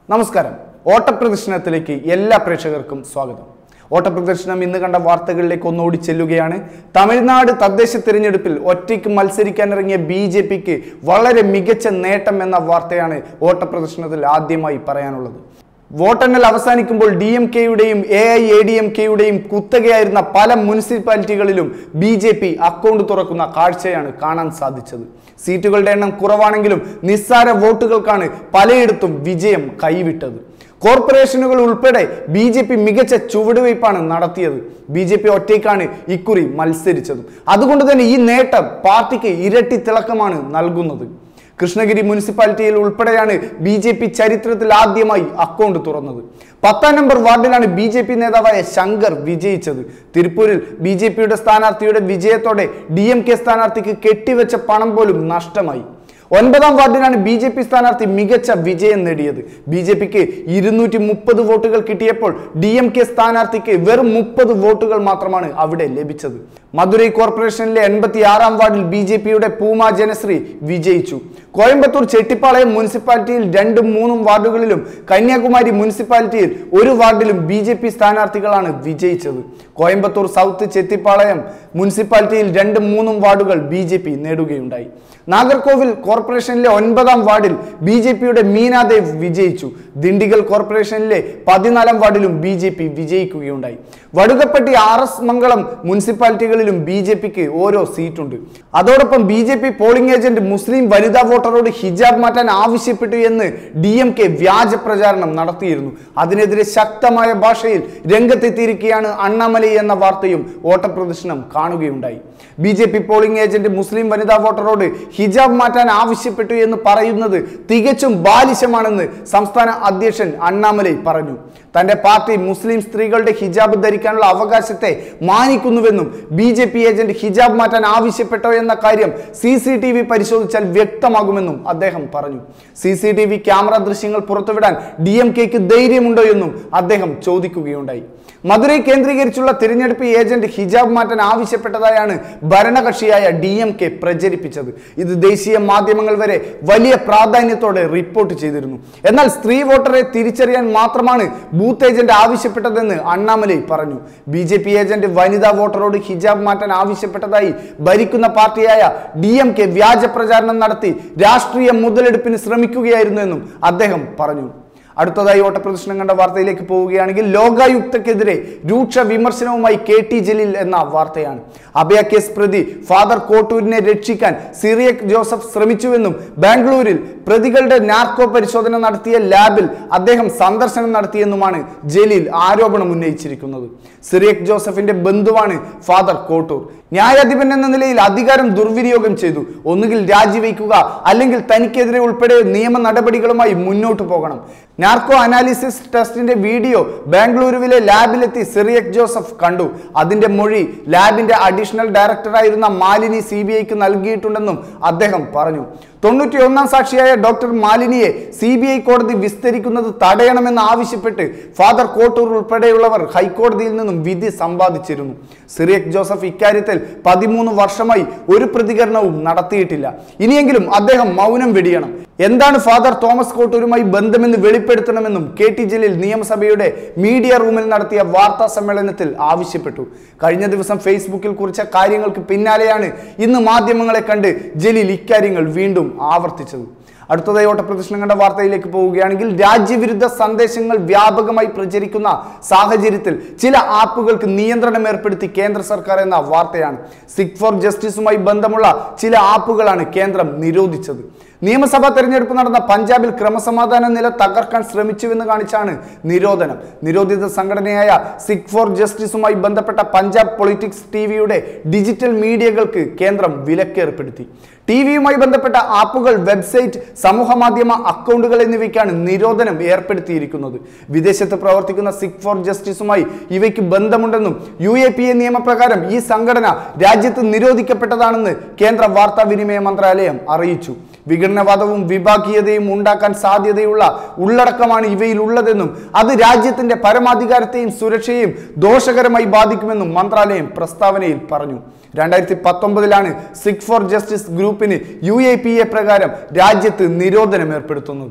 നമസ്കാരം ഓട്ടപ്രദർശനത്തിലേക്ക് എല്ലാ പ്രേക്ഷകർക്കും സ്വാഗതം ഓട്ടപ്രദർശനം ഇന്ന് കണ്ട വാർത്തകളിലേക്ക് ഒന്നോടി ചെല്ലുകയാണ് തമിഴ്നാട് തദ്ദേശ തിരഞ്ഞെടുപ്പിൽ ഒറ്റയ്ക്ക് മത്സരിക്കാനിറങ്ങിയ ബി ജെ പിക്ക് വളരെ മികച്ച നേട്ടം എന്ന വാർത്തയാണ് ഓട്ടപ്രദർശനത്തിൽ ആദ്യമായി പറയാനുള്ളത് വോട്ടെണ്ണൽ അവസാനിക്കുമ്പോൾ ഡി എം കെയുടെയും A I A D M കെയുടെയും കുത്തകയായിരുന്ന പല മുനിസിപ്പാലിറ്റികളിലും ബി ജെ പി അക്കൗണ്ട് തുറക്കുന്ന കാഴ്ചയാണ് കാണാൻ സാധിച്ചത് സീറ്റുകളുടെ എണ്ണം കുറവാണെങ്കിലും നിസ്സാര വോട്ടുകൾക്കാണ് പലയിടത്തും വിജയം കൈവിട്ടത് കോർപ്പറേഷനുകൾ ഉൾപ്പെടെ ബി ജെ പി മികച്ച ചുവടുവയ്പ്പാണ് നടത്തിയത് ബി ജെ പി ഒറ്റയ്ക്കാണ് ഇക്കുറി മത്സരിച്ചത് അതുകൊണ്ട് തന്നെ ഈ നേട്ടം പാർട്ടിക്ക് ഇരട്ടി തിളക്കമാണ് നൽകുന്നത് കൃഷ്ണഗിരി മുനിസിപ്പാലിറ്റിയിൽ ഉൾപ്പെടെയാണ് ബി ജെ പി ചരിത്രത്തിൽ ആദ്യമായി അക്കൗണ്ട് തുറന്നത് പത്താം നമ്പർ വാർഡിലാണ് ബി ജെ പി നേതാവായ ശങ്കർ വിജയിച്ചത് തിരുപ്പൂരിൽ ബി ജെ പിയുടെ സ്ഥാനാർത്ഥിയുടെ വിജയത്തോടെ ഡി എം കെ സ്ഥാനാർത്ഥിക്ക് കെട്ടിവെച്ച പണം പോലും നഷ്ടമായി ഒൻപതാം വാർഡിലാണ് ബി ജെ പി സ്ഥാനാർത്ഥി മികച്ച വിജയം നേടിയത് ബി ജെ പിക്ക് ഇരുന്നൂറ്റി മുപ്പത് വോട്ടുകൾ കിട്ടിയപ്പോൾ ഡി എം കെ സ്ഥാനാർത്ഥിക്ക് വെറും മുപ്പത് വോട്ടുകൾ മാത്രമാണ് അവിടെ ലഭിച്ചത് മധുരൈ കോർപ്പറേഷനിലെ എൺപത്തി ആറാം വാർഡിൽ ബി ജെ പിയുടെ പൂമ ജനശ്രീ വിജയിച്ചു കോയമ്പത്തൂർ ചെട്ടിപ്പാളയം മുനിസിപ്പാലിറ്റിയിൽ രണ്ടും മൂന്നും വാർഡുകളിലും കന്യാകുമാരി മുനിസിപ്പാലിറ്റിയിൽ ഒരു വാർഡിലും ബി ജെ പി സ്ഥാനാർത്ഥികളാണ് വിജയിച്ചത് കോയമ്പത്തൂർ സൗത്ത് ചെത്തിപ്പാളയം മുനിസിപ്പാലിറ്റിയിൽ രണ്ടും മൂന്നും വാർഡുകൾ ബി ജെ പി നേടുകയുണ്ടായി നാഗർകോവിൽ കോർപ്പറേഷനിലെ ഒൻപതാം വാർഡിൽ ബി ജെ പിയുടെ മീനാദേവ് വിജയിച്ചു ദിണ്ടിഗൽ കോർപ്പറേഷനിലെ പതിനാലാം വാർഡിലും ബി ജെ പി വിജയിക്കുകയുണ്ടായി വടുകപ്പട്ടി ആർ എസ് മംഗളം മുനിസിപ്പാലിറ്റികളിലും ബി ജെ പിക്ക് ഓരോ സീറ്റുണ്ട് അതോടൊപ്പം B J P polling agent മുസ്ലിം വനിതാ വോട്ടറോട് ഹിജാബ് മാറ്റാൻ ആവശ്യപ്പെട്ടു എന്ന് ഡി എം കെ വ്യാജ പ്രചാരണം നടത്തിയിരുന്നു അതിനെതിരെ ശക്തമായ ഭാഷയിൽ രംഗത്തെത്തിയിരിക്കുകയാണ് അണ്ണാമലൈ എന്ന വാർത്തയും ഓട്ടപ്രദർശനം കാണുകയുണ്ടായി B J P polling agent മുസ്ലിം വനിതാ വോട്ടറോട് ഹിജാബ് മാറ്റാൻ ആവശ്യപ്പെട്ടു എന്ന് പറയുന്നത് തികച്ചും ബാലിശമാണെന്ന് സംസ്ഥാന അധ്യക്ഷൻ അണ്ണാമലൈ പറഞ്ഞു തന്റെ പാർട്ടി മുസ്ലിം സ്ത്രീകളുടെ ഹിജാബ് ധരിക്കാനുള്ള അവകാശത്തെ മാനിക്കുന്നുവെന്നും ബി ജെ പി ഏജന്റ് ഹിജാബ് മാറ്റാൻ ആവശ്യപ്പെട്ടോ എന്ന കാര്യം സി സി ടി വി പരിശോധിച്ചാൽ വ്യക്തമാകുമെന്നും അദ്ദേഹം പറഞ്ഞു C C T V camera ദൃശ്യങ്ങൾ പുറത്തുവിടാൻ ഡി എം കെക്ക് ധൈര്യമുണ്ടോ എന്നും അദ്ദേഹം ചോദിക്കുകയുണ്ടായി മധുരൈ കേന്ദ്രീകരിച്ചുള്ള തിരഞ്ഞെടുപ്പ് ഏജന്റ് ഹിജാബ് മാറ്റാൻ ആവശ്യപ്പെട്ടതായാണ് ഭരണകക്ഷിയായ ഡി എം കെ പ്രചരിപ്പിച്ചത് ഇത് ദേശീയ മാധ്യമങ്ങൾ വരെ വലിയ പ്രാധാന്യത്തോടെ റിപ്പോർട്ട് ചെയ്തിരുന്നു എന്നാൽ സ്ത്രീ വോട്ടറെ തിരിച്ചറിയാൻ മാത്രമാണ് ബൂത്ത് ഏജന്റ് ആവശ്യപ്പെട്ടതെന്ന് അണ്ണാമലൈ പറഞ്ഞു ബി ജെ പി ഏജന്റ് വനിതാ വോട്ടറോട് ഹിജാബ് മാറ്റാൻ ആവശ്യപ്പെട്ടതായി ഭരിക്കുന്ന പാർട്ടിയായ ഡി എം കെ വ്യാജ പ്രചാരണം നടത്തി രാഷ്ട്രീയ മുതലെടുപ്പിന് ശ്രമിക്കുകയായിരുന്നു എന്നും അദ്ദേഹം പറഞ്ഞു അടുത്തതായി ഓട്ടപ്രദർശനം കണ്ട വാർത്തയിലേക്ക് പോവുകയാണെങ്കിൽ ലോകായുക്തക്കെതിരെ രൂക്ഷ വിമർശനവുമായി കെ ടി ജലീൽ എന്ന വാർത്തയാണ് അഭയ കേസ് പ്രതി ഫാദർ കോട്ടൂരിനെ രക്ഷിക്കാൻ സിറിയക് ജോസഫ് ശ്രമിച്ചുവെന്നും ബാംഗ്ലൂരിൽ പ്രതികളുടെ നാർക്കോ പരിശോധന നടത്തിയ ലാബിൽ അദ്ദേഹം സന്ദർശനം നടത്തിയെന്നുമാണ് ജലീൽ ആരോപണം ഉന്നയിച്ചിരിക്കുന്നത് സിറിയക് ജോസഫിന്റെ ബന്ധുവാണ് ഫാദർ കോട്ടൂർ ന്യായാധിപൻ എന്ന നിലയിൽ അധികാരം ദുർവിനിയോഗം ചെയ്തു ഒന്നുകിൽ രാജിവെക്കുക അല്ലെങ്കിൽ തനിക്കെതിരെ ഉൾപ്പെടെ നിയമ നടപടികളുമായി മുന്നോട്ട് പോകണം നാർക്കോ അനാലിസിസ് ടെസ്റ്റിന്റെ വീഡിയോ ബാംഗ്ലൂരുവിലെ ലാബിലെത്തി സിറിയക് ജോസഫ് കണ്ടു അതിന്റെ മൊഴി ലാബിന്റെ അഡീഷണൽ ഡയറക്ടറായിരുന്ന മാലിനി സി ബി ഐക്ക് നൽകിയിട്ടുണ്ടെന്നും അദ്ദേഹം പറഞ്ഞു തൊണ്ണൂറ്റി ഒന്നാം സാക്ഷിയായ ഡോക്ടർ മാലിനിയെ സി ബി ഐ കോടതി വിസ്തരിക്കുന്നത് തടയണമെന്ന് ആവശ്യപ്പെട്ട് ഫാദർ കോട്ടൂർ ഉൾപ്പെടെയുള്ളവർ ഹൈക്കോടതിയിൽ നിന്നും വിധി സമ്പാദിച്ചിരുന്നു സിറിയക് ജോസഫ് ഇക്കാര്യത്തിൽ പതിമൂന്ന് വർഷമായി ഒരു പ്രതികരണവും നടത്തിയിട്ടില്ല ഇനിയെങ്കിലും അദ്ദേഹം മൗനം വെടിയണം എന്താണ് ഫാദർ തോമസ് കോട്ടൂരുമായി ബന്ധമെന്ന് വെളിപ്പെടുത്തണമെന്നും കെ ടി ജലീൽ നിയമസഭയുടെ മീഡിയ റൂമിൽ നടത്തിയ വാർത്താ സമ്മേളനത്തിൽ ആവശ്യപ്പെട്ടു കഴിഞ്ഞ ദിവസം ഫേസ്ബുക്കിൽ കുറിച്ച കാര്യങ്ങൾക്ക് പിന്നാലെയാണ് ഇന്ന് മാധ്യമങ്ങളെ കണ്ട് ജലീൽ ഇക്കാര്യങ്ങൾ വീണ്ടും ആവർത്തിച്ചത് അടുത്തതായി ഓട്ടപ്രദർശനം കണ്ട വാർത്തയിലേക്ക് പോവുകയാണെങ്കിൽ രാജ്യവിരുദ്ധ സന്ദേശങ്ങൾ വ്യാപകമായി പ്രചരിക്കുന്ന സാഹചര്യത്തിൽ ചില ആപ്പുകൾക്ക് നിയന്ത്രണം ഏർപ്പെടുത്തി കേന്ദ്ര സർക്കാർ എന്ന വാർത്തയാണ് സിഖ് ഫോർ ജസ്റ്റിസുമായി ബന്ധമുള്ള ചില ആപ്പുകളാണ് കേന്ദ്രം നിരോധിച്ചത് നിയമസഭാ തെരഞ്ഞെടുപ്പ് നടന്ന പഞ്ചാബിൽ ക്രമസമാധാന നില തകർക്കാൻ ശ്രമിച്ചുവെന്ന് കാണിച്ചാണ് നിരോധനം നിരോധിത സംഘടനയായ സിഖ് ഫോർ ജസ്റ്റിസുമായി ബന്ധപ്പെട്ട പഞ്ചാബ് പൊളിറ്റിക്സ് ടി വിയുടെ ഡിജിറ്റൽ മീഡിയകൾക്ക് കേന്ദ്രം വിലക്കേർപ്പെടുത്തി ടി വിയുമായി ബന്ധപ്പെട്ട ആപ്പുകൾ വെബ്സൈറ്റ് സമൂഹ മാധ്യമ അക്കൗണ്ടുകൾ എന്നിവയ്ക്കാണ് നിരോധനം ഏർപ്പെടുത്തിയിരിക്കുന്നത് വിദേശത്ത് പ്രവർത്തിക്കുന്ന സിഖ് ഫോർ ജസ്റ്റിസുമായി ഇവയ്ക്ക് ബന്ധമുണ്ടെന്നും യു എ പി എ നിയമപ്രകാരം ഈ സംഘടന രാജ്യത്ത് നിരോധിക്കപ്പെട്ടതാണെന്ന് കേന്ദ്ര വാർത്താവിനിമയ മന്ത്രാലയം അറിയിച്ചു വിഘടനവാദവും വിഭാഗീയതയും ഉണ്ടാക്കാൻ സാധ്യതയുള്ള ഉള്ളടക്കമാണ് ഇവയിൽ ഉള്ളതെന്നും അത് രാജ്യത്തിന്റെ പരമാധികാരത്തെയും സുരക്ഷയെയും ദോഷകരമായി ബാധിക്കുമെന്നും മന്ത്രാലയം പ്രസ്താവനയിൽ പറഞ്ഞു രണ്ടായിരത്തി പത്തൊമ്പതിലാണ് സിഖ് ഫോർ ജസ്റ്റിസ് ഗ്രൂപ്പിന് യു എ പി എ പ്രകാരം രാജ്യത്ത് നിരോധനം ഏർപ്പെടുത്തുന്നത്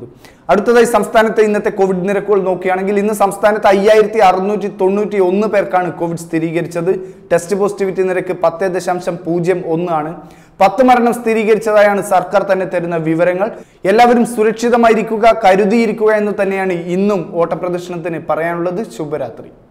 അടുത്തതായി സംസ്ഥാനത്തെ ഇന്നത്തെ കോവിഡ് നിരക്കുകൾ നോക്കുകയാണെങ്കിൽ ഇന്ന് സംസ്ഥാനത്ത് അയ്യായിരത്തി അറുന്നൂറ്റി തൊണ്ണൂറ്റി ഒന്ന് പേർക്കാണ് കോവിഡ് സ്ഥിരീകരിച്ചത് ടെസ്റ്റ് പോസിറ്റിവിറ്റി നിരക്ക് പത്ത് ദശാംശം പൂജ്യം ഒന്ന് ആണ് പത്ത് മരണം സ്ഥിരീകരിച്ചതായാണ് സർക്കാർ തന്നെ തരുന്ന വിവരങ്ങൾ എല്ലാവരും സുരക്ഷിതമായിരിക്കുക കരുതിയിരിക്കുക എന്ന് തന്നെയാണ് ഇന്നും ഓട്ടപ്രദർശനത്തിന് പറയാനുള്ളത് ശുഭരാത്രി